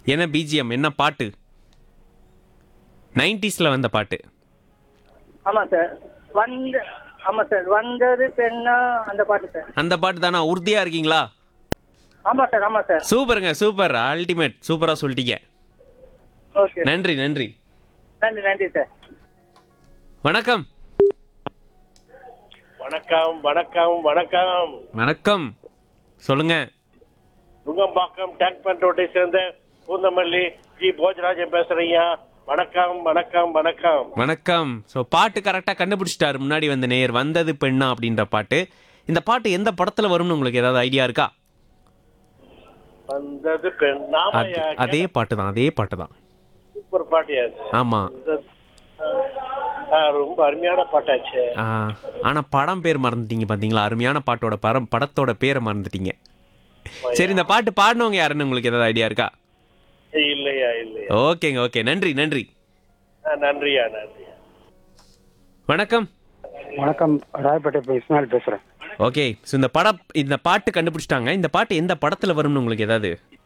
என்ன பிஜிஎம் என்ன பாட்டு நைன்டிஸில் வந்த பாட்டு ஆமாம் சார் வந்து ஆமாம் சார் வந்தது பெண்ணா அந்த பாட்டு சார் அந்த பாட்டு தானா உறுதியாக இருக்கீங்களா ஆமாம் சார் ஆமாம் சார் சூப்பருங்க சூப்பர் அல்டிமேட் சூப்பராக சொல்லிட்டீங்க ஓகே நன்றி நன்றி நன்றி நன்றி சார் வணக்கம் வணக்கம் வணக்கம் வணக்கம் வணக்கம் சொல்லுங்க நுங்கம்பாக்கம் டேங்க் பண்ட் ரோட்டை சேர்ந்த பூந்தமல்லி ஜி போஜராஜன் பேசுறீங்க வணக்கம் வணக்கம் வணக்கம் வணக்கம் ஸோ பாட்டு கரெக்டாக கண்டுபிடிச்சிட்டாரு முன்னாடி வந்த நேயர் வந்தது பெண்ணா அப்படின்ற பாட்டு இந்த பாட்டு எந்த படத்தில் வரும்னு உங்களுக்கு ஏதாவது ஐடியா இருக்கா வந்தது பெண் அது- நாமையா அதே பாட்டு தான் அதே பாட்டு தான் சூப்பர் பாட்டியா ஆமாம் ரொம்ப அருமையான பாட்டாச்சு ஆனால் படம் பேர் மறந்துட்டீங்க பார்த்தீங்களா அருமையான பாட்டோட படம் படத்தோட பேரை மறந்துட்டீங்க சரி இந்த பாட்டு பாடினவங்க யாருன்னு உங்களுக்கு ஏதாவது ஐடியா இருக்கா இல்லையா இல்லையா ஓகேங்க ஓகே நன்றி நன்றி ஆ, நன்றியா நன்றியா வணக்கம் வணக்கம் ராயப்பேட்டை இப்போ இஸ்மாயில் பேசுகிறேன் ஓகே ஸோ இந்த படம் இந்த பாட்டு கண்டுபிடிச்சிட்டாங்க இந்த பாட்டு எந்த படத்தில் வரும்னு உங்களுக்கு ஏதாவது